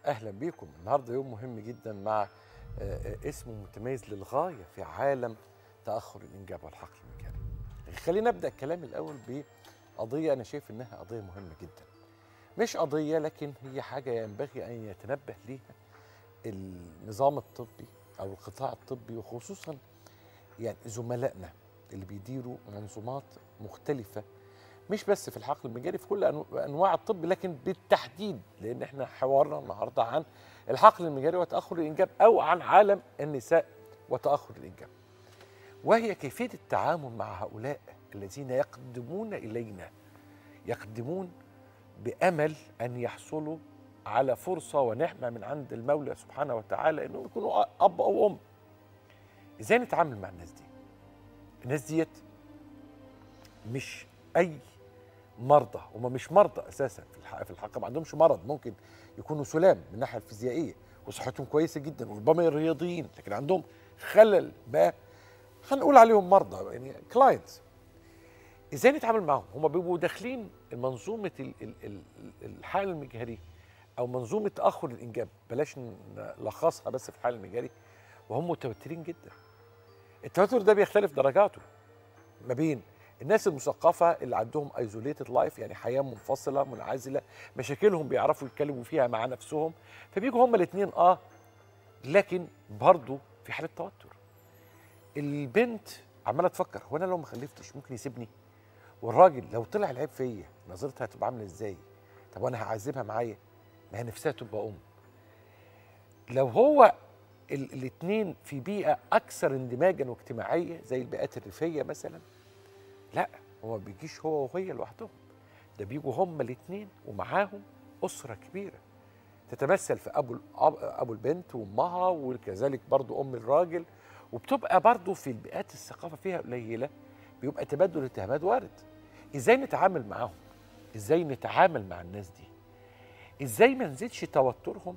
اهلا بيكم النهارده يوم مهم جدا مع آه، آه، اسمه متميز للغايه في عالم تاخر الانجاب والحقل المجاري. خلينا نبدا الكلام الاول بقضيه انا شايف انها قضيه مهمه جدا. مش قضيه لكن هي حاجه ينبغي ان يتنبه ليها النظام الطبي او القطاع الطبي وخصوصا يعني زملائنا اللي بيديروا منظومات مختلفه مش بس في الحقل المجاري في كل أنو- انواع الطب لكن بالتحديد لان احنا حوارنا النهارده عن الحقل المجاري وتاخر الانجاب او عن عالم النساء وتاخر الانجاب. وهي كيفيه التعامل مع هؤلاء الذين يقدمون الينا يقدمون بامل ان يحصلوا على فرصه ونعمه من عند المولى سبحانه وتعالى انهم يكونوا اب او ام. ازاي نتعامل مع الناس دي؟ الناس ديت مش اي مرضى هم مش مرضى اساسا في الحق في الحقيقه ما عندهمش مرض ممكن يكونوا سلام من الناحيه الفيزيائيه وصحتهم كويسه جدا وربما رياضيين لكن عندهم خلل ما هنقول عليهم مرضى يعني كلاينتس ازاي نتعامل معاهم هم بيبقوا داخلين منظومه ال- ال- ال- الحقل المجهري او منظومه تاخر الانجاب بلاش نلخصها بس في الحقل المجهري وهم متوترين جدا التوتر ده بيختلف درجاته ما بين الناس المثقفة اللي عندهم ايزوليتد لايف يعني حياة منفصلة منعزلة مشاكلهم بيعرفوا يتكلموا فيها مع نفسهم فبيجوا هما الاثنين اه لكن برضه في حالة توتر البنت عمالة تفكر هو انا لو ما خلفتش ممكن يسيبني والراجل لو طلع العيب فيا نظرتها هتبقى عاملة ازاي طب وانا هعذبها معايا ما هي نفسها تبقى ام لو هو الاثنين في بيئة أكثر اندماجا واجتماعية زي البيئات الريفية مثلا لا هو ما بيجيش هو وهي لوحدهم ده بيجوا هما الاثنين ومعاهم أسرة كبيرة تتمثل في أبو الأب- أبو البنت وأمها وكذلك برضو أم الراجل وبتبقى برضو في البيئات الثقافة فيها قليلة بيبقى تبادل الاتهامات وارد إزاي نتعامل معاهم إزاي نتعامل مع الناس دي إزاي ما نزيدش توترهم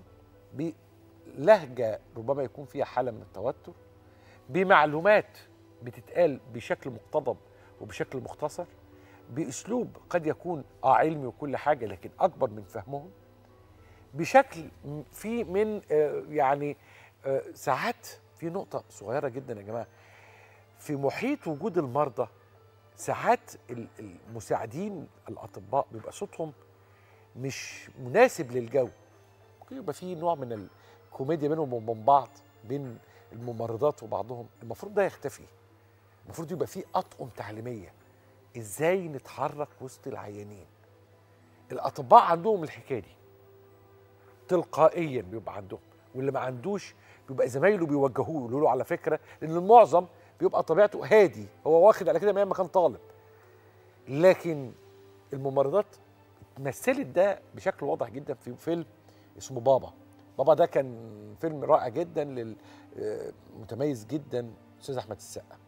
بلهجة ربما يكون فيها حالة من التوتر بمعلومات بتتقال بشكل مقتضب وبشكل مختصر باسلوب قد يكون اه علمي وكل حاجه لكن اكبر من فهمهم بشكل م- في من آه يعني آه ساعات في نقطه صغيره جدا يا جماعه في محيط وجود المرضى ساعات ال- المساعدين الاطباء بيبقى صوتهم مش مناسب للجو ممكن يبقى في نوع من الكوميديا بينهم وبين بعض بين الممرضات وبعضهم المفروض ده يختفي المفروض يبقى في اطقم تعليميه ازاي نتحرك وسط العيانين الاطباء عندهم الحكايه دي تلقائيا بيبقى عندهم واللي ما عندوش بيبقى زمايله بيوجهوه يقولوا له على فكره لان المعظم بيبقى طبيعته هادي هو واخد على كده من أيام ما كان طالب لكن الممرضات مثلت ده بشكل واضح جدا في فيلم اسمه بابا بابا ده كان فيلم رائع جدا لل آه، متميز جدا استاذ احمد السقا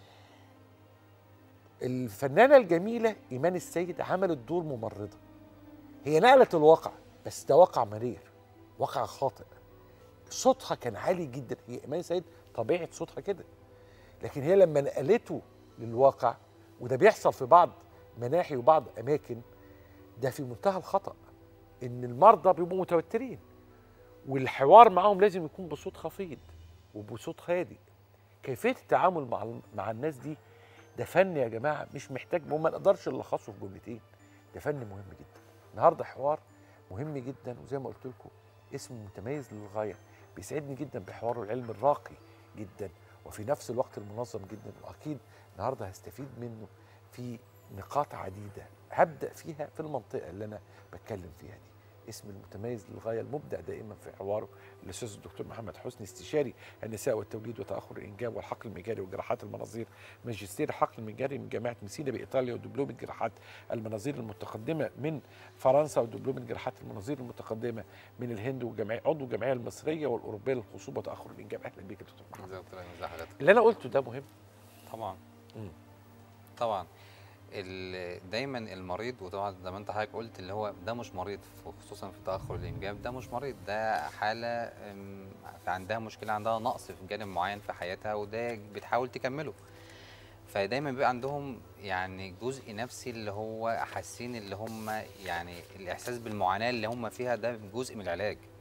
الفنانه الجميله ايمان السيد عملت دور ممرضه هي نقلت الواقع بس ده واقع مرير واقع خاطئ صوتها كان عالي جدا هي ايمان السيد طبيعه صوتها كده لكن هي لما نقلته للواقع وده بيحصل في بعض مناحي وبعض اماكن ده في منتهى الخطا ان المرضى بيبقوا متوترين والحوار معاهم لازم يكون بصوت خفيض وبصوت هادئ كيفيه التعامل مع مع الناس دي ده فن يا جماعه مش محتاج وما نقدرش نلخصه في جملتين ده فن مهم جدا النهارده حوار مهم جدا وزي ما قلت لكم اسمه متميز للغايه بيسعدني جدا بحواره العلم الراقي جدا وفي نفس الوقت المنظم جدا واكيد النهارده هستفيد منه في نقاط عديده هبدا فيها في المنطقه اللي انا بتكلم فيها دي اسم المتميز للغايه المبدع دائما في حواره الاستاذ الدكتور محمد حسني استشاري النساء والتوليد وتاخر الانجاب والحقل المجاري وجراحات المناظير ماجستير الحقل المجاري من جامعه مسينا بايطاليا ودبلوم جراحات المناظير المتقدمه من فرنسا ودبلوم جراحات المناظير المتقدمه من الهند وجمعيه عضو الجمعيه المصريه والاوروبيه للخصوبه وتاخر الانجاب اهلا بيك يا دكتور محمد ازي دكتور أيمن؟ ازي حضرتك اللي انا قلته ده مهم طبعا مم. طبعا ال- دايما المريض وطبعا زي ما انت حضرتك قلت اللي هو ده مش مريض خصوصا في تاخر الانجاب ده مش مريض ده حاله أم، عندها مشكله عندها نقص في جانب معين في حياتها وده بتحاول تكمله فدايما بيبقى عندهم يعني جزء نفسي اللي هو حاسين اللي هم يعني الاحساس بالمعاناه اللي هم فيها ده جزء من العلاج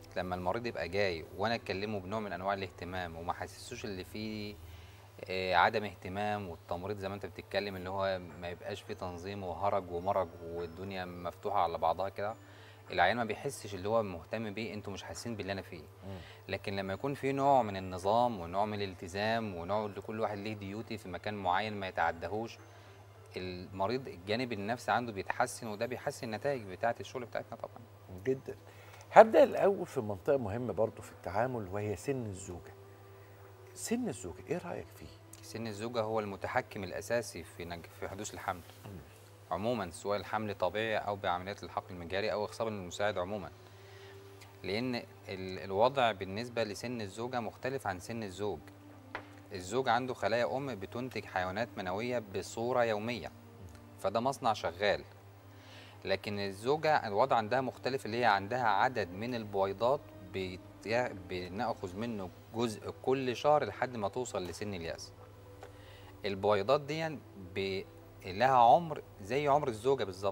لما المريض يبقى جاي وانا اكلمه بنوع من انواع الاهتمام وما حسسوش اللي فيه آه، عدم اهتمام والتمريض زي ما انت بتتكلم اللي هو ما يبقاش فيه تنظيم وهرج ومرج والدنيا مفتوحه على بعضها كده العيان ما بيحسش اللي هو مهتم بيه انتوا مش حاسين باللي انا فيه لكن لما يكون في نوع من النظام ونوع من الالتزام ونوع اللي كل واحد ليه ديوتي في مكان معين ما يتعدهوش المريض الجانب النفسي عنده بيتحسن وده بيحسن النتائج بتاعه الشغل بتاعتنا طبعا جدا هبدا الاول في منطقه مهمه برضو في التعامل وهي سن الزوجه سن الزوجه ايه رايك فيه سن الزوجة هو المتحكم الأساسي في نج... في حدوث الحمل عموما سواء الحمل طبيعي أو بعمليات الحقن المجاري أو إخصاب المساعد عموما لأن ال... الوضع بالنسبة لسن الزوجة مختلف عن سن الزوج الزوج عنده خلايا أم بتنتج حيوانات منوية بصورة يومية فده مصنع شغال لكن الزوجة الوضع عندها مختلف اللي هي عندها عدد من البويضات بت... بناخذ منه جزء كل شهر لحد ما توصل لسن اليأس البويضات دي ب... لها عمر زي عمر الزوجة بالظبط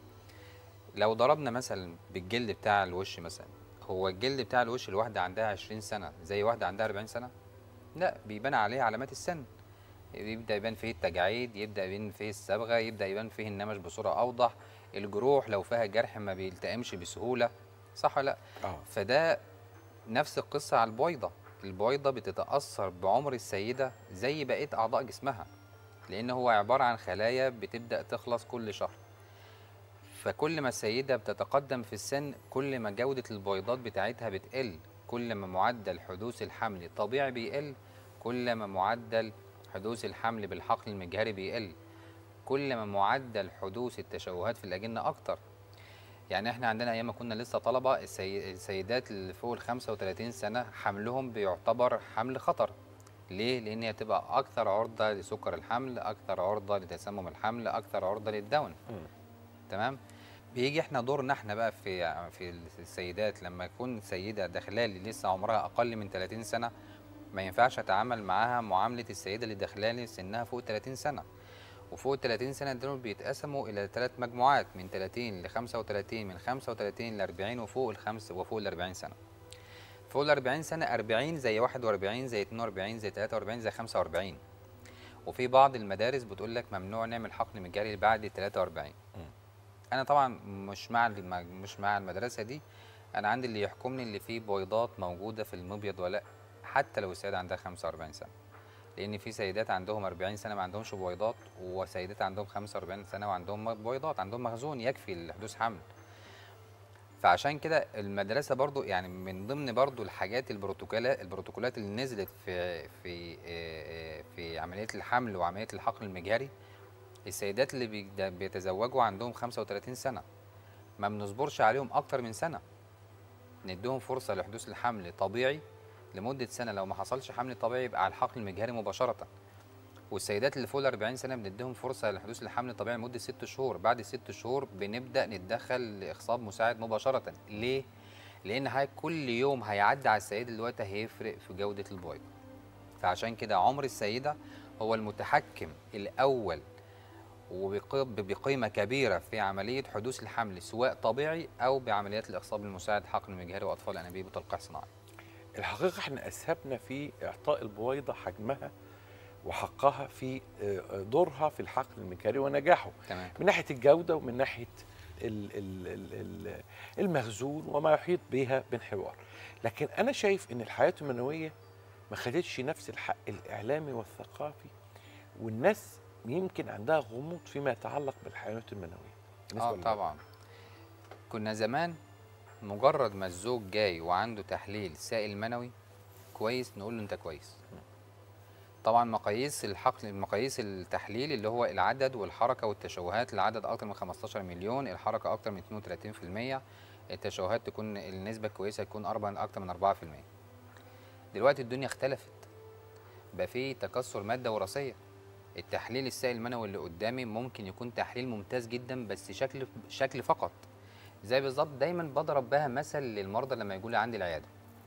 لو ضربنا مثلا بالجلد بتاع الوش مثلا هو الجلد بتاع الوش الواحدة عندها 20 سنة زي واحدة عندها 40 سنة لا بيبان عليه علامات السن يبدأ يبان فيه التجاعيد يبدأ يبان فيه الصبغة يبدأ يبان فيه النمش بصورة أوضح الجروح لو فيها جرح ما بيلتئمش بسهولة صح ولا لا اه فده نفس القصة على البويضة البويضة بتتأثر بعمر السيدة زي بقية أعضاء جسمها لأن هو عبارة عن خلايا بتبدأ تخلص كل شهر فكل ما السيدة بتتقدم في السن كل ما جودة البويضات بتاعتها بتقل كل ما معدل حدوث الحمل طبيعي بيقل كل ما معدل حدوث الحمل بالحقن المجهري بيقل كل ما معدل حدوث التشوهات في الأجنة أكتر يعني احنا عندنا ايام ما كنا لسه طلبه السي... السيدات اللي فوق ال 35 سنه حملهم بيعتبر حمل خطر ليه؟ لان هي تبقى اكثر عرضه لسكر الحمل، اكثر عرضه لتسمم الحمل، اكثر عرضه للدون. مم. تمام؟ بيجي احنا دورنا احنا بقى في في السيدات لما يكون سيده داخلالي لسه عمرها اقل من 30 سنه ما ينفعش اتعامل معاها معامله السيده اللي داخلالي سنها فوق 30 سنه. وفوق ال 30 سنه دول بيتقسموا الى ثلاث مجموعات من 30 ل 35 من 35 ل 40 وفوق الخمس وفوق ال 40 سنه. فوق ال 40 سنه 40 زي 41 زي 42 زي 43 زي 45. وفي بعض المدارس بتقول لك ممنوع نعمل حقن مجاري بعد 43. انا طبعا مش مع الم- مش مع المدرسه دي انا عندي اللي يحكمني اللي فيه بويضات موجوده في المبيض ولا حتى لو السيده عندها 45 سنه. لان في سيدات عندهم 40 سنه ما عندهمش بويضات وسيدات عندهم 45 سنه وعندهم بويضات عندهم مخزون يكفي لحدوث حمل فعشان كده المدرسه برضو يعني من ضمن برضو الحاجات البروتوكولات البروتوكولات اللي نزلت في في آه، في عمليه الحمل وعمليه الحقن المجهري السيدات اللي بيد- بيتزوجوا عندهم 35 سنه ما بنصبرش عليهم اكتر من سنه نديهم فرصه لحدوث الحمل طبيعي لمده سنه لو ما حصلش حمل طبيعي يبقى على الحقن المجهري مباشره والسيدات اللي فوق ال 40 سنه بنديهم فرصه لحدوث الحمل الطبيعي لمده ست شهور بعد الست شهور بنبدا نتدخل لاخصاب مساعد مباشره ليه لان هاي كل يوم هيعدي على السيده دلوقتي هيفرق في جوده البويضه فعشان كده عمر السيده هو المتحكم الاول وبق- بقيمه كبيره في عمليه حدوث الحمل سواء طبيعي او بعمليات الاخصاب المساعد حقن مجهري واطفال انابيب وتلقيح صناعي الحقيقه احنا اسهبنا في اعطاء البويضه حجمها وحقها في آه، دورها في الحقل المجهري ونجاحه تمام من ناحيه الجوده ومن ناحيه ال- ال- ال- ال- المخزون وما يحيط بها من حوار لكن انا شايف ان الحياه المنويه ما خدتش نفس الحق الاعلامي والثقافي والناس يمكن عندها غموض فيما يتعلق بالحيوانات المنويه بالنسبة اه للمرأة. طبعا كنا زمان مجرد ما الزوج جاي وعنده تحليل سائل منوي كويس نقول له انت كويس طبعا مقاييس الحقل مقاييس التحليل اللي هو العدد والحركه والتشوهات العدد اكتر من 15 مليون الحركه اكتر من 32% التشوهات تكون النسبه كويسه تكون أربعة اكتر من 4% دلوقتي الدنيا اختلفت بقى في تكسر ماده وراثيه التحليل السائل المنوي اللي قدامي ممكن يكون تحليل ممتاز جدا بس شكل شكل فقط زي بالظبط دايما بضرب بها مثل للمرضى لما يجوا لي عندي العياده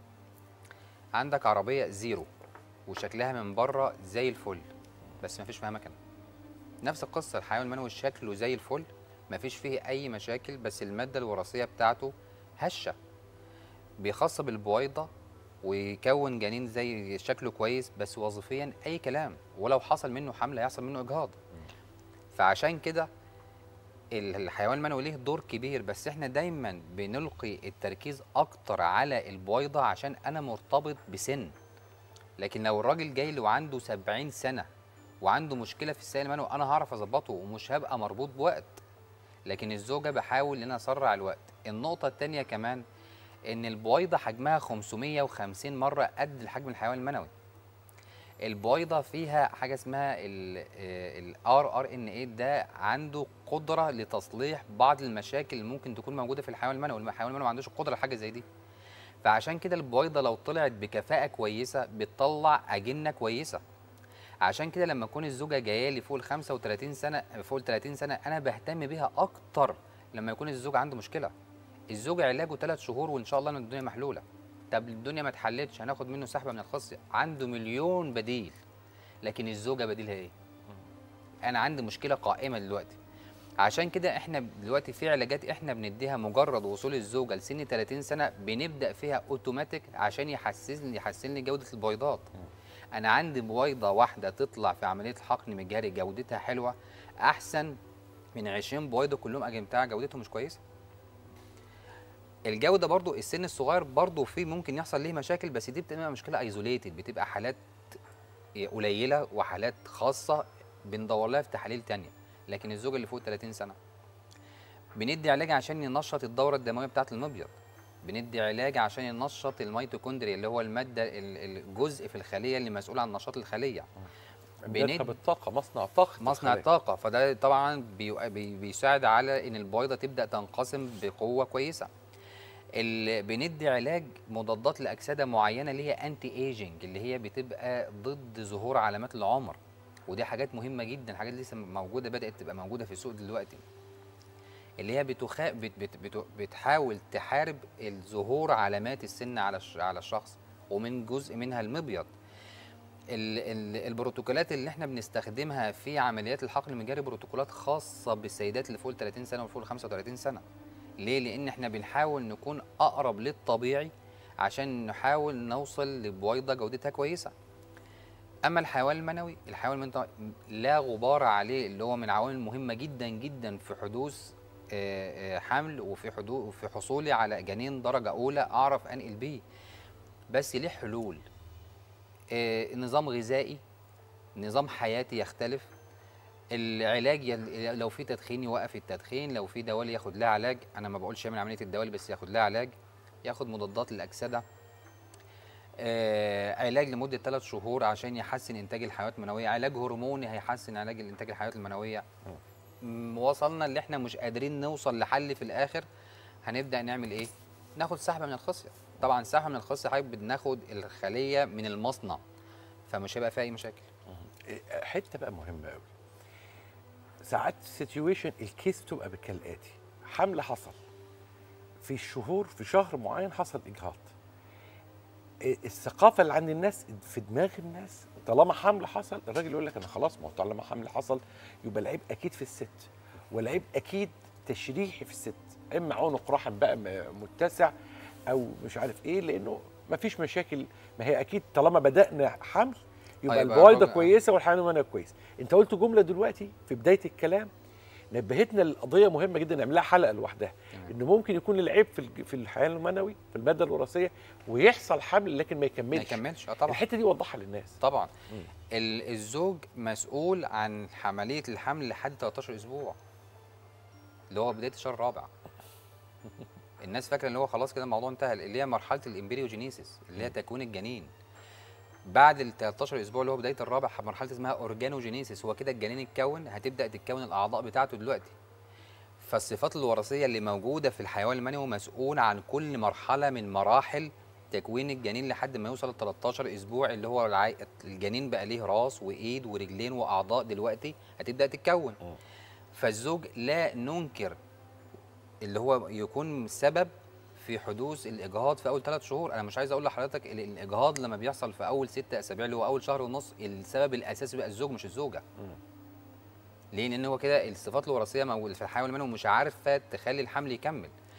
عندك عربيه زيرو وشكلها من بره زي الفل بس ما فيش فيها مكنه نفس القصه الحيوان المنوي شكله زي الفل ما فيش فيه اي مشاكل بس الماده الوراثيه بتاعته هشه بيخصب البويضه ويكون جنين زي شكله كويس بس وظيفيا اي كلام ولو حصل منه حمل هيحصل منه اجهاض فعشان كده ال- الحيوان المنوي ليه دور كبير بس احنا دايما بنلقي التركيز اكتر على البويضه عشان انا مرتبط بسن لكن لو الراجل جاي لي وعنده 70 سنه وعنده مشكله في السائل المنوي انا هعرف اظبطه ومش هبقى مربوط بوقت لكن الزوجه بحاول ان انا اسرع الوقت النقطه الثانيه كمان ان البويضه حجمها 550 مره قد الحجم الحيوان المنوي البويضه فيها حاجه اسمها الار ار ان اي ده عنده قدره لتصليح بعض المشاكل اللي ممكن تكون موجوده في الحيوان المنوي الحيوان المنوي ما عندوش قدره لحاجه زي دي فعشان كده البويضه لو طلعت بكفاءه كويسه بتطلع اجنه كويسه عشان كده لما تكون الزوجه جايه لي فوق ال 35 سنه فوق ال 30 سنه انا بهتم بيها اكتر لما يكون الزوج عنده مشكله الزوج علاجه ثلاث شهور وان شاء الله ان الدنيا محلوله طب الدنيا ما اتحلتش هناخد منه سحبه من الخصيه عنده مليون بديل لكن الزوجه بديلها ايه انا عندي مشكله قائمه دلوقتي عشان كده احنا دلوقتي في علاجات احنا بنديها مجرد وصول الزوجه لسن 30 سنه بنبدا فيها اوتوماتيك عشان يحسن يحسن لي جوده البويضات انا عندي بويضه واحده تطلع في عمليه الحقن المجهري جودتها حلوه احسن من 20 بويضه كلهم اجنبتها جودتهم مش كويسه الجوده برضو السن الصغير برضو فيه ممكن يحصل ليه مشاكل بس دي بتبقى مشكله ايزوليتد بتبقى حالات قليله وحالات خاصه بندور لها في تحاليل تانية لكن الزوج اللي فوق 30 سنه بندي علاج عشان ينشط الدوره الدمويه بتاعه المبيض بندي علاج عشان ينشط الميتوكوندريا اللي هو الماده ال- الجزء في الخليه اللي مسؤول عن نشاط الخليه امدادها بند- بالطاقه مصنع طاقه مصنع الخلايا. الطاقة فده طبعا بي- بي- بيساعد على ان البويضة تبدأ تنقسم بقوة كويسة ال- بندي علاج مضادات لأكسدة معينة اللي هي انتي ايجنج اللي هي بتبقى ضد ظهور علامات العمر ودي حاجات مهمة جدا حاجات لسه موجودة بدأت تبقى موجودة في السوق دلوقتي اللي هي بتخا... بت... بت... بت... بتحاول تحارب الظهور علامات السن على الش... على الشخص ومن جزء منها المبيض ال... ال... البروتوكولات اللي احنا بنستخدمها في عمليات الحقن المجاري بروتوكولات خاصه بالسيدات اللي فوق ال 30 سنه وفوق ال 35 سنه ليه لان احنا بنحاول نكون اقرب للطبيعي عشان نحاول نوصل لبويضه جودتها كويسه اما الحيوان المنوي الحيوان المنوي لا غبار عليه اللي هو من العوامل المهمه جدا جدا في حدوث آه، آه، حمل وفي حدوث وفي حصولي على جنين درجه اولى اعرف انقل بيه بس ليه حلول آه، نظام غذائي نظام حياتي يختلف العلاج يل- لو في تدخين يوقف التدخين لو في دوالي ياخد لها علاج انا ما بقولش يعمل عمليه الدوالي بس ياخد لها علاج ياخد مضادات للاكسده آه علاج لمده ثلاث شهور عشان يحسن انتاج الحيوانات المنويه علاج هرموني هيحسن علاج انتاج الحيوانات المنويه م- وصلنا اللي احنا مش قادرين نوصل لحل في الاخر هنبدا نعمل ايه ناخد سحبه من الخصيه طبعا سحبه من الخصيه حضرتك بناخد الخليه من المصنع فمش هيبقى فيها اي مشاكل إيه، حته بقى مهمه قوي ساعات سيتويشن الكيس بتبقى كالاتي حمل حصل في الشهور في شهر معين حصل اجهاض إيه، الثقافه اللي عند الناس في دماغ الناس طالما حمل حصل الراجل يقول لك انا خلاص ما هو طالما حمل حصل يبقى العيب اكيد في الست والعيب اكيد تشريحي في الست اما عنق رحم بقى م- متسع او مش عارف ايه لانه ما فيش مشاكل ما هي اكيد طالما بدانا حمل يبقى يبقى البويضه الراجل- كويسه والحيوان المنوي كويس انت قلت جمله دلوقتي في بدايه الكلام نبهتنا القضيه مهمه جدا نعملها حلقه لوحدها انه ممكن يكون العيب في الج- في الحيوان المنوي في الماده الوراثيه ويحصل حمل لكن ما ما يكملش يكملش اه طبعا الحته دي وضحها للناس طبعا مم. ال- الزوج مسؤول عن عمليه الحمل لحد 13 اسبوع اللي هو بدايه الشهر الرابع الناس فاكره ان هو خلاص كده الموضوع انتهى اللي هي مرحله الامبريوجينيسيس اللي هي تكوين الجنين بعد ال 13 اسبوع اللي هو بدايه الرابع مرحله اسمها اورجانوجينيسيس هو كده الجنين اتكون هتبدا تتكون الاعضاء بتاعته دلوقتي فالصفات الوراثيه اللي موجوده في الحيوان المنوي مسؤول عن كل مرحله من مراحل تكوين الجنين لحد ما يوصل ل 13 اسبوع اللي هو العي... الجنين بقى ليه راس وايد ورجلين واعضاء دلوقتي هتبدا تتكون مم. فالزوج لا ننكر اللي هو يكون سبب في حدوث الاجهاض في اول ثلاث شهور انا مش عايز اقول لحضرتك ال- الاجهاض لما بيحصل في اول ست اسابيع اللي هو اول شهر ونص السبب الاساسي بقى الزوج مش الزوجه مم. ليه لان هو كده الصفات الوراثيه موجوده في الحيوان المنوي مش عارفه تخلي الحمل يكمل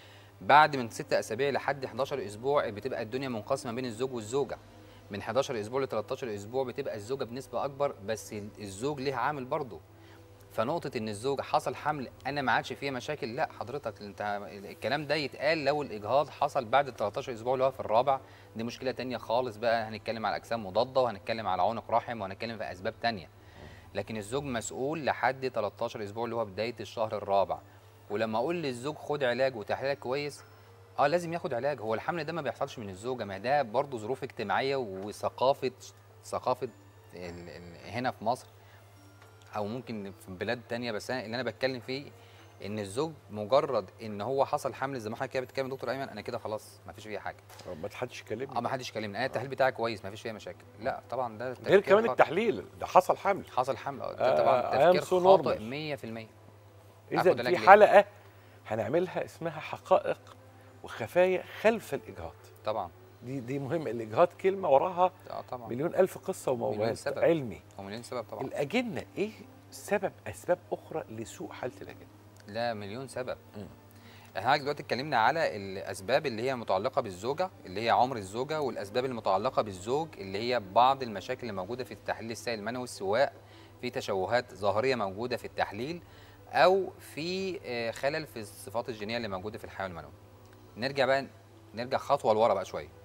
بعد من 6 اسابيع لحد 11 اسبوع بتبقى الدنيا منقسمه بين الزوج والزوجه من 11 اسبوع ل 13 اسبوع بتبقى الزوجه بنسبه اكبر بس الزوج ليه عامل برضه فنقطة إن الزوج حصل حمل أنا ما عادش فيها مشاكل لا حضرتك أنت الكلام ده يتقال لو الإجهاض حصل بعد ال 13 أسبوع اللي هو في الرابع دي مشكلة تانية خالص بقى هنتكلم على أجسام مضادة وهنتكلم على عنق رحم وهنتكلم في أسباب تانية لكن الزوج مسؤول لحد 13 أسبوع اللي هو بداية الشهر الرابع ولما أقول للزوج خد علاج وتحليلك كويس اه لازم ياخد علاج هو الحمل ده ما بيحصلش من الزوجه ما ده برضه ظروف اجتماعيه وثقافه ثقافه ال- ال- هنا في مصر او ممكن في بلاد تانية بس أنا اللي انا بتكلم فيه ان الزوج مجرد ان هو حصل حمل زي ما حضرتك كده بتتكلم يا دكتور ايمن انا كده خلاص ما فيش فيها حاجه آه، ما حدش يكلمني اه ما حدش كلمني انا التحليل بتاعي كويس ما فيش فيها مشاكل لا طبعا ده غير تفكير كمان خاطئ. التحليل ده حصل حمل حصل حمل آه، آه، ده طبعا I am تفكير so خاطئ normal. 100% اذا آخد في علاج ليه؟ حلقه هنعملها اسمها حقائق وخفايا خلف الاجهاض طبعا دي دي مهم الاجهاض كلمه وراها اه طبعا مليون الف قصه مليون وموال سبب. علمي ومليون سبب طبعا الاجنه ايه سبب اسباب اخرى لسوء حاله الاجنه لا مليون سبب مم. احنا دلوقتي اتكلمنا على الاسباب اللي هي متعلقه بالزوجه اللي هي عمر الزوجه والاسباب المتعلقه بالزوج اللي هي بعض المشاكل اللي موجوده في التحليل السائل المنوي سواء في تشوهات ظاهريه موجوده في التحليل او في آه، خلل في الصفات الجينيه اللي موجوده في الحيوان المنوي نرجع بقى نرجع خطوه لورا بقى شويه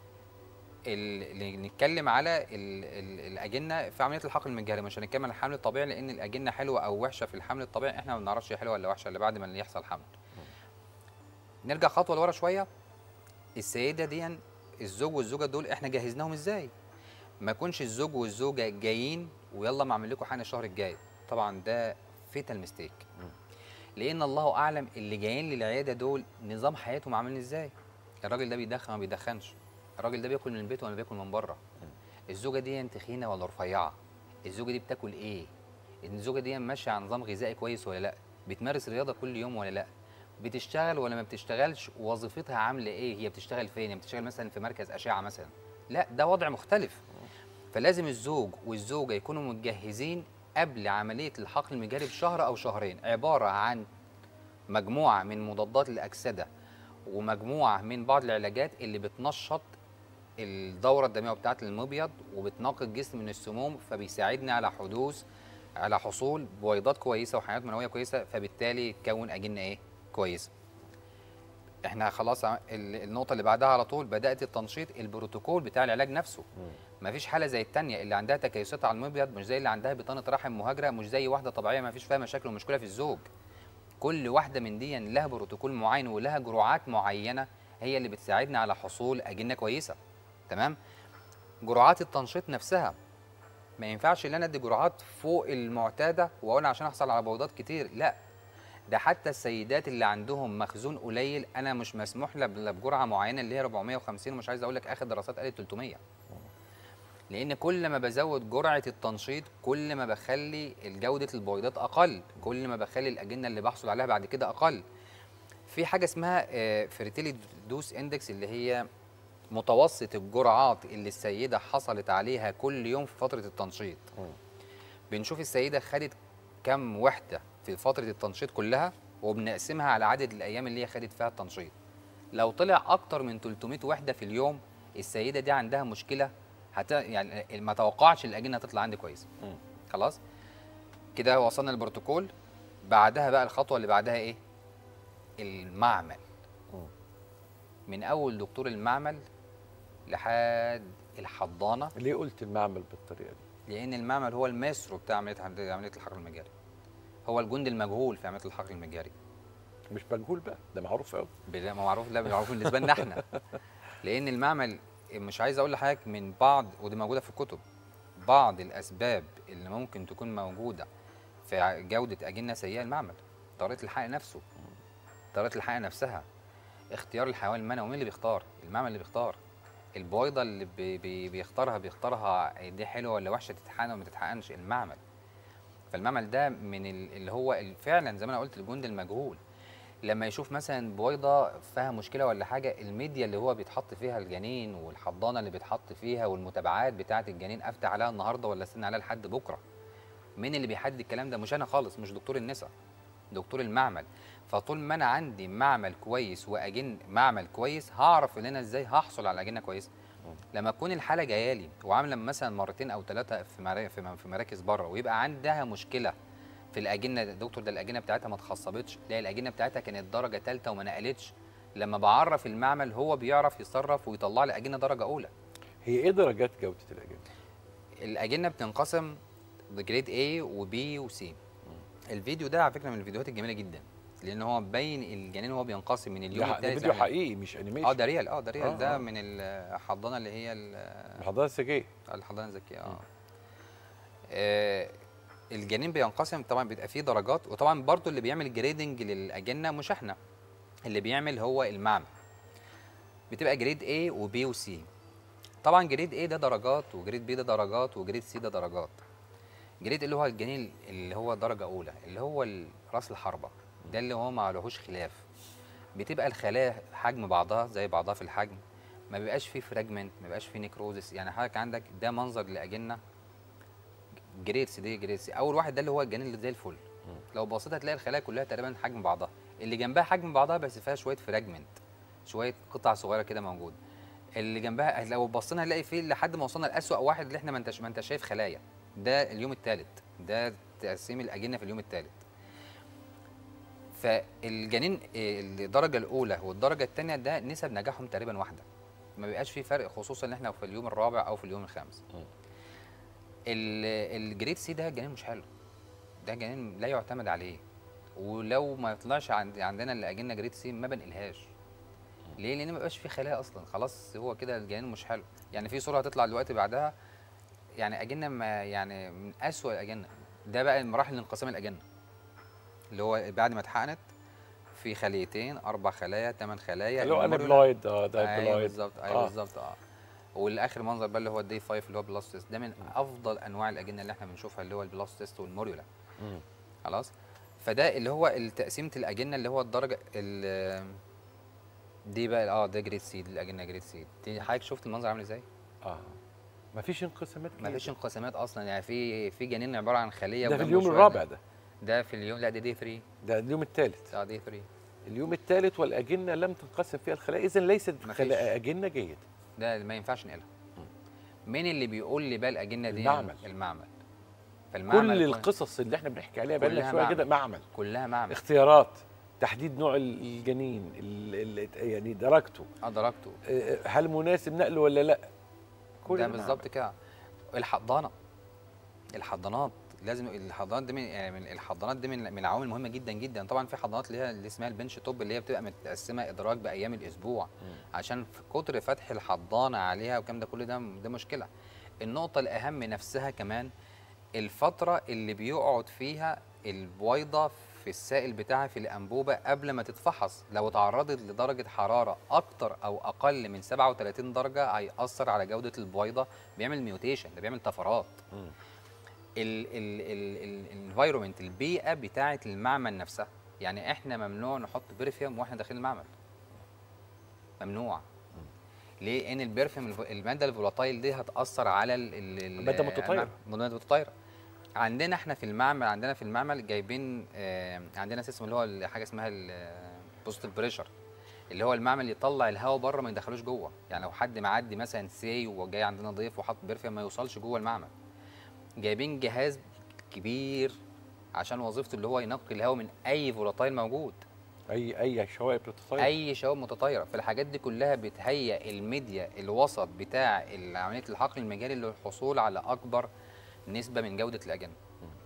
ال- اللي نتكلم على ال ال الاجنه في عمليه الحقن المجهري مش هنتكلم عن الحمل الطبيعي لان الاجنه حلوه او وحشه في الحمل الطبيعي احنا ما بنعرفش هي حلوه ولا وحشه الا بعد ما يحصل حمل نرجع خطوه لورا شويه السيده دي الزوج والزوجه دول احنا جهزناهم ازاي ما يكونش الزوج والزوجه جايين ويلا ما اعمل لكم حقن الشهر الجاي طبعا ده فيتال ميستيك لان الله اعلم اللي جايين للعياده دول نظام حياتهم عامل ازاي الراجل ده بيدخن ما بيدخنش الراجل ده بياكل من البيت ولا بياكل من بره الزوجه دي تخينه ولا رفيعه الزوجه دي بتاكل ايه الزوجه دي ماشيه على نظام غذائي كويس ولا لا بتمارس رياضه كل يوم ولا لا بتشتغل ولا ما بتشتغلش وظيفتها عامله ايه هي بتشتغل فين هي بتشتغل مثلا في مركز اشعه مثلا لا ده وضع مختلف فلازم الزوج والزوجه يكونوا متجهزين قبل عمليه الحقن المجاري بشهر او شهرين عباره عن مجموعه من مضادات الاكسده ومجموعه من بعض العلاجات اللي بتنشط الدوره الدمويه بتاعه المبيض وبتنقي الجسم من السموم فبيساعدنا على حدوث على حصول بويضات كويسه وحيوانات منويه كويسه فبالتالي يتكون اجنه ايه كويسه احنا خلاص ع- ال- النقطه اللي بعدها على طول بدات التنشيط البروتوكول بتاع العلاج نفسه مفيش حاله زي التانية اللي عندها تكيسات على المبيض مش زي اللي عندها بطانه رحم مهاجره مش زي واحده طبيعيه ما فيش فيها مشاكل ومشكله في الزوج كل واحده من دي لها بروتوكول معين ولها جرعات معينه هي اللي بتساعدنا على حصول اجنه كويسه تمام جرعات التنشيط نفسها ما ينفعش ان انا ادي جرعات فوق المعتاده واقول عشان احصل على بويضات كتير لا ده حتى السيدات اللي عندهم مخزون قليل انا مش مسموح لها بل- بجرعه معينه اللي هي 450 ومش عايز اقول لك اخر دراسات قالت 300 لان كل ما بزود جرعه التنشيط كل ما بخلي جوده البويضات اقل كل ما بخلي الاجنه اللي بحصل عليها بعد كده اقل في حاجه اسمها فيرتيلي دوس اندكس اللي هي متوسط الجرعات اللي السيده حصلت عليها كل يوم في فتره التنشيط بنشوف السيده خدت كم وحده في فتره التنشيط كلها وبنقسمها على عدد الايام اللي هي خدت فيها التنشيط لو طلع اكتر من 300 وحده في اليوم السيده دي عندها مشكله هت... يعني ما توقعش الاجنه تطلع عندي كويس مم. خلاص كده وصلنا للبروتوكول بعدها بقى الخطوه اللي بعدها ايه المعمل مم. من اول دكتور المعمل لحد الحضانه ليه قلت المعمل بالطريقه دي لان المعمل هو الماسترو بتاع عمليه عمليه الحقن المجاري هو الجندي المجهول في عمليه الحقن المجاري مش مجهول بقى ده معروف قوي بلا- ما معروف لا معروف بالنسبه لنا احنا لان المعمل مش عايز اقول لحضرتك من بعض ودي موجوده في الكتب بعض الاسباب اللي ممكن تكون موجوده في ع- جوده اجنه سيئه المعمل طريقه الحقن نفسه طريقه الحقن نفسها اختيار الحيوان المنوي مين اللي بيختار المعمل اللي بيختار البويضه اللي بي بي بيختارها بيختارها دي حلوه ولا وحشه تتحقن ولا ما تتحقنش المعمل فالمعمل ده من ال- اللي هو ال- فعلا زي ما انا قلت الجند المجهول لما يشوف مثلا بويضه فيها مشكله ولا حاجه الميديا اللي هو بيتحط فيها الجنين والحضانه اللي بيتحط فيها والمتابعات بتاعه الجنين افتح عليها النهارده ولا استنى عليها لحد بكره مين اللي بيحدد الكلام ده مش انا خالص مش دكتور النساء دكتور المعمل فطول ما انا عندي معمل كويس واجن معمل كويس هعرف ان انا ازاي هحصل على اجنه كويسه لما تكون الحاله جايه لي وعامله مثلا مرتين او ثلاثه في مرا- في م- في مراكز بره ويبقى عندها مشكله في الاجنه يا دكتور ده الاجنه بتاعتها ما اتخصبتش لا الاجنه بتاعتها كانت درجه ثالثه وما نقلتش لما بعرف المعمل هو بيعرف يتصرف ويطلع لي اجنه درجه اولى هي ايه درجات جوده الاجنه الاجنه بتنقسم جريد A وبي وسي الفيديو ده على فكره من الفيديوهات الجميله جدا لان هو مبين الجنين وهو بينقسم من ده اليوم ح- ده الثالث فيديو لعمل- حقيقي مش انيميشن اه ده ريال اه ده ريال آه، ده آه. من الحضانه اللي هي ال- الحضاره الذكيه الحضانه الذكيه اه آه، الجنين بينقسم طبعا بيبقى فيه درجات وطبعا برضو اللي بيعمل جريدنج للاجنه مش احنا اللي بيعمل هو المعمل بتبقى جريد A وB وC طبعا جريد A ده درجات وجريد B ده درجات وجريد C ده درجات جريد اللي هو الجنين اللي هو درجه اولى اللي هو ال- راس الحربه ده اللي هو ما لهوش خلاف بتبقى الخلايا حجم بعضها زي بعضها في الحجم ما بيبقاش فيه فراجمنت ما بيبقاش فيه نيكروزس يعني حضرتك عندك ده منظر لاجنه جريد سي دي جريد سي اول واحد ده اللي هو الجنين اللي زي الفل لو بصيت هتلاقي الخلايا كلها تقريبا حجم بعضها اللي جنبها حجم بعضها بس فيها شويه فراجمنت شويه قطع صغيره كده موجوده اللي جنبها لو بصينا هنلاقي فيه لحد ما وصلنا لاسوأ واحد اللي احنا ما انتش ما انتش شايف خلايا ده اليوم الثالث ده تقسيم الاجنه في اليوم الثالث فالجنين إيه، الدرجه الاولى والدرجه الثانيه ده نسب نجاحهم تقريبا واحده ما بيبقاش في فرق خصوصا ان احنا في اليوم الرابع او في اليوم الخامس مم. ال- الجريد سي ده جنين مش حلو ده جنين لا يعتمد عليه ولو ما يطلعش عند عندنا الاجنه جريد سي ما بنقلهاش ليه لان ما بقاش في خلايا اصلا خلاص هو كده الجنين مش حلو يعني في صوره هتطلع دلوقتي بعدها يعني اجنه ما يعني من اسوأ الاجنه ده بقى مراحل انقسام الاجنه اللي هو بعد ما اتحقنت في خليتين اربع خلايا ثمان خلايا اللي هو الموريولا- انابلايد اه ده ايوه انابلايد بالظبط ايوه آه. بالظبط اه والاخر منظر بقى اللي هو الدي 5 اللي هو بلاستيست ده من افضل انواع الاجنه اللي احنا بنشوفها اللي هو البلاستيست والموريولا مم. خلاص فده اللي هو تقسيمه الاجنه اللي هو الدرجه ال دي بقى اه ده جريد سي دي الاجنه جريد سي دي حضرتك شفت المنظر عامل ازاي؟ اه مفيش انقسامات ما فيش كتير. انقسامات اصلا يعني في في جنين عباره عن خليه ده في وجنبه اليوم شوية الرابع ده ده في اليوم لا ده دي 3 ده اليوم الثالث اه دي 3 اليوم الثالث والاجنه لم تنقسم فيها الخلايا اذا ليست مفيش. خلايا اجنه جيده ده اللي ما ينفعش نقلها مين اللي بيقول لي بقى الاجنه دي المعمل. المعمل كل فالمعمل القصص اللي احنا بنحكي عليها بقالنا كلها شويه معمل. كده معمل كلها معمل اختيارات تحديد نوع ال- الجنين ال- ال- يعني درجته اه درجته آه، هل مناسب نقله ولا لا كل ده معمل. بالظبط كده الحضانه الحضانات لازم الحضانات دي من يعني من الحضانات دي من من العوامل المهمه جدا جدا طبعا في حضانات اللي هي اللي اسمها البنش توب اللي هي بتبقى متقسمه ادراج بايام الاسبوع مم. عشان في كتر فتح الحضانه عليها والكلام ده كل ده ده مشكله النقطه الاهم نفسها كمان الفتره اللي بيقعد فيها البويضه في السائل بتاعها في الانبوبه قبل ما تتفحص لو اتعرضت لدرجه حراره اكتر او اقل من 37 درجه هيأثر على جوده البويضه بيعمل ميوتيشن ده بيعمل طفرات مم. الانفايرومنت البيئه بتاعه المعمل نفسها يعني احنا ممنوع نحط برفيوم واحنا داخلين المعمل ممنوع ليه ان البرفيوم الف- الماده الفولاتايل دي هتاثر على ال- ال- ال- مادة متطايرة. الماده متطايره عندنا احنا في المعمل عندنا في المعمل جايبين آه عندنا سيستم اللي هو ال- حاجه اسمها البوزيتيف بريشر اللي هو المعمل يطلع الهواء بره ما يدخلوش جوه يعني لو حد معدي مثلا سي وجاي عندنا ضيف وحط برفيوم ما يوصلش جوه المعمل جايبين جهاز كبير عشان وظيفته اللي هو ينقي الهواء من اي فولاتايل موجود اي اي شوائب بتتطير اي شوائب متطايره فالحاجات دي كلها بتهيئ الميديا الوسط بتاع عمليه الحقل المجاري للحصول على اكبر نسبه من جوده الاجنه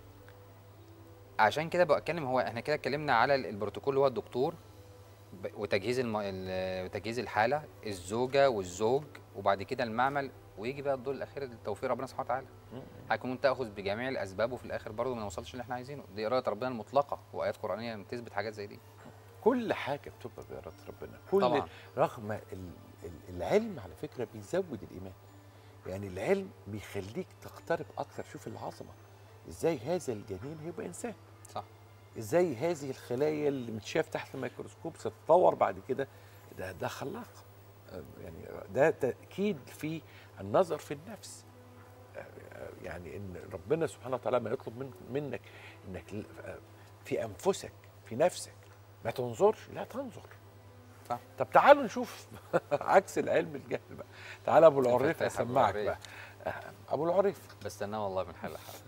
عشان كده بتكلم هو احنا كده اتكلمنا على ال- البروتوكول اللي هو الدكتور ب- وتجهيز الم... ال- وتجهيز الحاله الزوجه والزوج وبعد كده المعمل ويجي بقى الدور الاخير التوفيق ربنا سبحانه وتعالى مم. هيكون تاخذ بجميع الاسباب وفي الاخر برضه ما نوصلش اللي احنا عايزينه دي اراده ربنا المطلقه وايات قرانيه بتثبت حاجات زي دي كل حاجه بتبقى باراده ربنا كل طبعا رغم ال- ال- العلم على فكره بيزود الايمان يعني العلم بيخليك تقترب اكثر شوف العظمه ازاي هذا الجنين هيبقى انسان صح ازاي هذه الخلايا اللي متشاف تحت الميكروسكوب ستتطور بعد كده ده ده خلاق آه، يعني ده تاكيد في النظر في النفس آه، آه، يعني ان ربنا سبحانه وتعالى ما يطلب من منك انك ل- آه، في انفسك في نفسك ما تنظرش لا تنظر صح. طب تعالوا نشوف عكس العلم الجهل بقى تعال ابو العريف الفتاح أبو اسمعك العريف. بقى آه، ابو العريف بستناه والله من حلقه لحلقه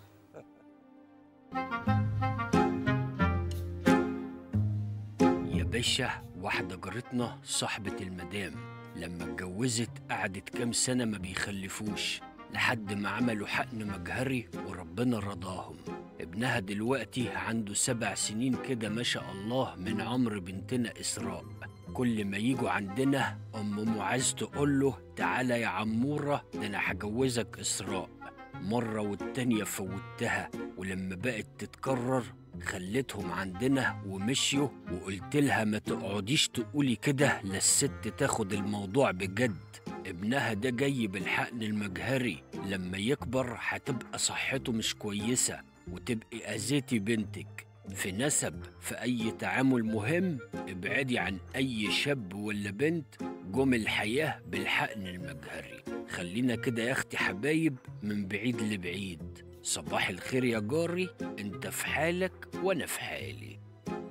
يا باشا واحدة جارتنا صاحبة المدام لما اتجوزت قعدت كام سنة ما بيخلفوش لحد ما عملوا حقن مجهري وربنا رضاهم ابنها دلوقتي عنده سبع سنين كده ما شاء الله من عمر بنتنا إسراء كل ما يجوا عندنا أم معاذ تقول له تعالى يا عمورة ده أنا هجوزك إسراء مرة والتانية فوتها ولما بقت تتكرر خليتهم عندنا ومشيوا وقلت لها ما تقعديش تقولي كده لا الست تاخد الموضوع بجد ابنها ده جاي بالحقن المجهري لما يكبر هتبقى صحته مش كويسة وتبقي أذيتي بنتك في نسب في أي تعامل مهم ابعدي عن أي شاب ولا بنت جم الحياة بالحقن المجهري خلينا كده يا أختي حبايب من بعيد لبعيد صباح الخير يا جاري انت في حالك وانا في حالي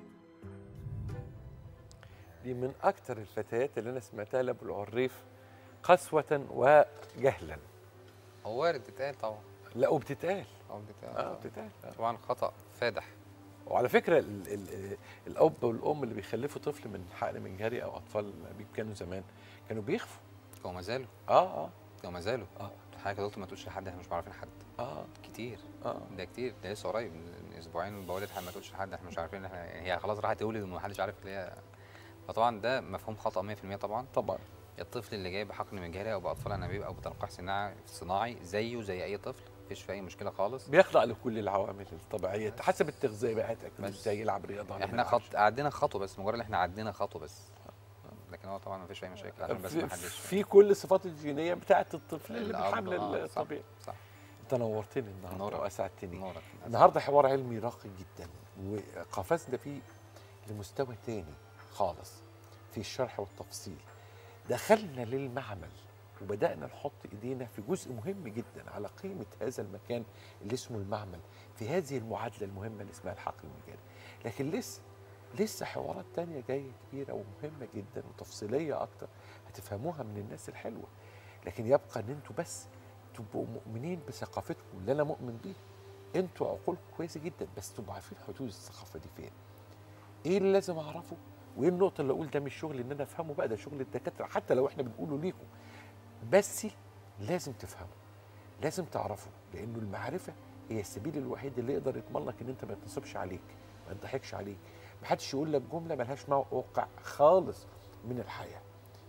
دي من اكتر الفتيات اللي انا سمعتها لابو العريف قسوه وجهلا هو وارد يتقال طبعا لا وبتتقال أو بتتقال. اه بتتقال آه. طبعا خطا فادح وعلى فكره ال ال الاب والام اللي بيخلفوا طفل من حقن مجهري او اطفال بيب كانوا زمان كانوا بيخفوا هو ما زالوا اه اه هو ما زالوا اه حضرتك يا دكتور ما تقولش لحد احنا مش عارفين حد اه كتير اه ده كتير ده لسه قريب من اسبوعين بقول ما تقولش لحد احنا مش عارفين احنا هي خلاص راحت تولد ومحدش عارف اللي هي فطبعا ده مفهوم خطا 100% طبعا طبعا الطفل اللي جاي بحقن مجهري او باطفال انابيب او بتلقيح صناعي صناعي زيه زي اي طفل مفيش فيه اي مشكله خالص بيخضع لكل العوامل الطبيعيه حسب التغذيه بقى هتاكل بس. ازاي يلعب رياضه ولا ما احنا يلعبش. خط عدينا خطوه بس مجرد ان احنا عدينا خطوه بس لكن هو طبعا مفيش اي مشاكل عشان بس في, ما حدش في كل الصفات الجينيه بتاعت الطفل اللي الأب، بالحمل آه، صح، الطبيعي صح انت نورتني النهارده نورك. واسعدتني نورك النهارده حوار علمي راقي جدا وقفزنا فيه لمستوى تاني خالص في الشرح والتفصيل دخلنا للمعمل وبدأنا نحط ايدينا في جزء مهم جدا على قيمة هذا المكان اللي اسمه المعمل في هذه المعادلة المهمة اللي اسمها الحقل المجاري لكن لسه لسه حوارات تانية جاية كبيرة ومهمة جدا وتفصيلية أكتر هتفهموها من الناس الحلوة لكن يبقى ان انتوا بس تبقوا مؤمنين بثقافتكم اللي انا مؤمن بيه انتوا عقولكم كويسه جدا بس تبقوا عارفين حدود الثقافه دي فين ايه اللي لازم اعرفه وايه النقطه اللي اقول ده مش شغل ان انا افهمه بقى ده شغل الدكاتره حتى لو احنا بنقوله ليكم بس لازم تفهموا لازم تعرفوا لانه المعرفه هي السبيل الوحيد اللي يقدر يضمن لك ان انت ما يتنصبش عليك ما يضحكش عليك ما حدش يقول لك جمله ملهاش موقع خالص من الحياه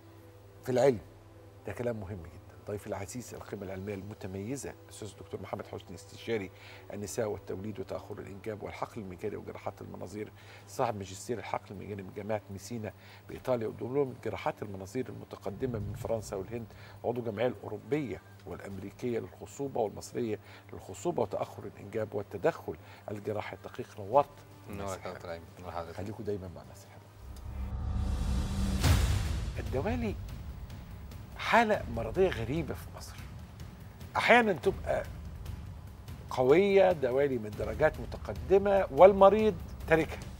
في العلم ده كلام مهم جدا ضيف العزيز القيمة العلمية المتميزة الأستاذ الدكتور محمد حسني استشاري النساء والتوليد وتأخر الإنجاب والحقل المجاري وجراحات المناظير صاحب ماجستير الحقل المجاري من جامعة ميسينا بإيطاليا ودبلوم جراحات المناظير المتقدمة من فرنسا والهند عضو الجمعية الأوروبية والأمريكية للخصوبة والمصرية للخصوبة وتأخر الإنجاب والتدخل الجراحي الدقيق نورت الناس نورك يا الحلوة. دكتور ايمن نور حضرتك خليكم دايما مع الناس الحلوه الدوالي حالة مرضية غريبة في مصر أحيانا تبقى قوية دوالي من درجات متقدمة والمريض تاركها